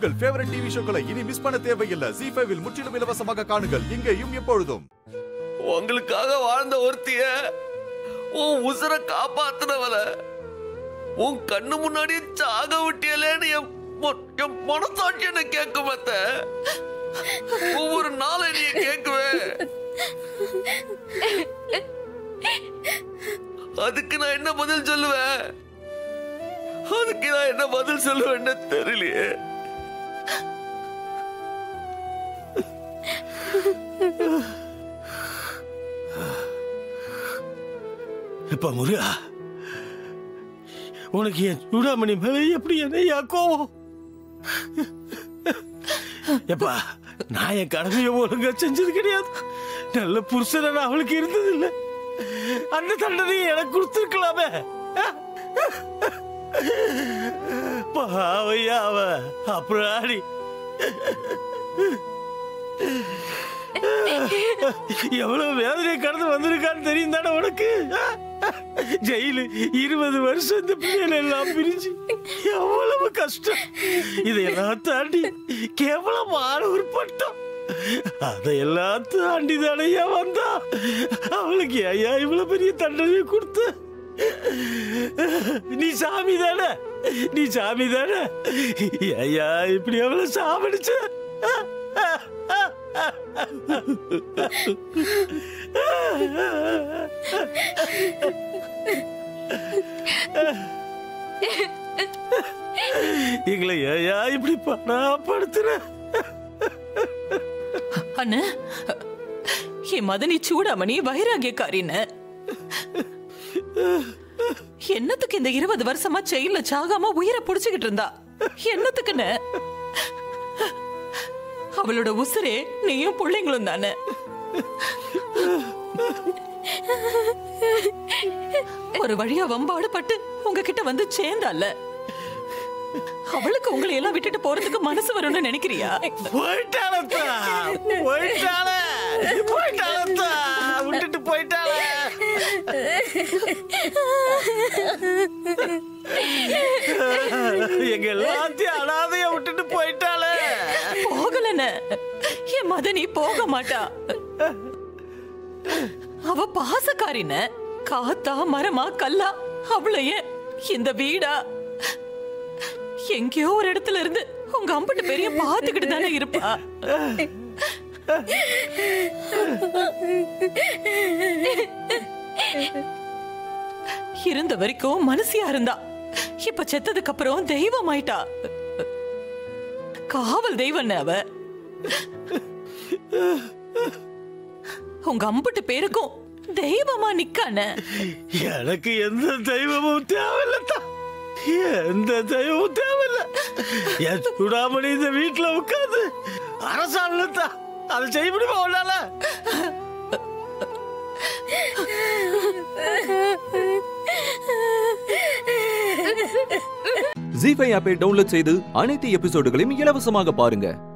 உங்கள் favourite TV ஷோக்களை இனி miss பண்ண தேவையில்லை ஜி ஃபைவில் முற்றிலும் இலவசமாக காணுங்கள் இங்கேயும் எப்பொழுதும் உங்களுக்காக வாழ்ந்த ஒருத்திய உன் உசுரை காப்பாத்துனவள உன் கண்ணு முன்னாடியே சாக விட்டியலேன்னு என் மொ- என் மனசாட்சி என்ன கேட்கும் அத்த ஒவ்வொரு நாளும் நீ கேட்குவேன் அதுக்கு நான் என்ன பதில் சொல்லுவேன் அதுக்கு நான் என்ன பதில் சொல்லுவேன்னு தெரியலையே எப்பா முருகா உனக்கு என் சூடாமணி மேல எப்படி என்னையா கோவம் எப்பா நான் என் கடமையை ஒழுங்கா செஞ்சது கிடையாது நல்ல புருஷன நான் அவளுக்கு இருந்தது இல்ல அந்த தண்டனையை எனக்கு கொடுத்துருக்கலாமே பாவையா அவ அப்புறாடி எவ்வளவு வேதனை கடந்து வந்திருக்கான்னு தெரியும் தானே உனக்கு ஜெயிலு இருபது வருஷம் இந்த பிள்ளைகளை எல்லாம் பிரிஞ்சு எவ்வளவு கஷ்டம் இதையெல்லாம் தாண்டி கேவலமான ஒரு பட்டம் அதையெல்லாம் தாண்டி தானையா வந்தா அவளுக்கு ஐயா இவ்வளவு பெரிய தண்டனை கொடுத்த நீ சாமி தானே நீ சாமி தானே ஐயா இப்படி அவளை சாவடிச்ச எங்களை ஏயா இப்படி படுத்துற அண்ணா என் மதனி சூடாமணி வைராகியக்காரின்னு என்னத்துக்கு இந்த இருபது வருஷமா ஜெயில சாகாம உயிரை புடிச்சுக்கிட்டு இருந்தா என்னத்துக்குன்னு அவளோட உசுரே நீயும் பிள்ளைங்களும் தானே ஒரு வழியா வம்பாடு பட்டு உங்ககிட்ட வந்து சேர்ந்தால அவளுக்கு உங்களை எல்லாம் விட்டுட்டு போறதுக்கு மனசு வரும்னு நினைக்கிறியா போயிட்டாளத்தா போயிட்டாள போயிட்டாளத்தா விட்டுட்டு போயிட்டாள எங்க எல்லாத்தையும் அனாதைய விட்டுட்டு போயிட்டாளே போகலன்னு என் மதனி போக மாட்டா அவ பாசக்காரின காத்தா மரமா கல்லா அவளையே இந்த வீடா எங்கேயோ ஒரு இடத்துல இருந்து உங்க அம்பட்டு பெரிய பாத்துக்கிட்டு தானே இருப்பா இருந்த வரைக்கும் மனசியா இருந்தா இப்ப செத்ததுக்கு அப்புறம் தெய்வம் ஆயிட்டா காவல் தெய்வம் அவ உங்க அம்புட்டு பேருக்கும் தெய்வமா நிக்கான எனக்கு எந்த தெய்வமும் தேவையில்லத்தா எந்த தெய்வமும் தேவையில்ல என் சுடாமணி இந்த வீட்டுல உட்காந்து அரசாங்கத்தா அதை செய்ய முடியுமா உன்னால ஜி ஃபைவ் ஆப்பை டவுன்லோட் செய்து அனைத்து எபிசோடுகளையும் இலவசமாக பாருங்க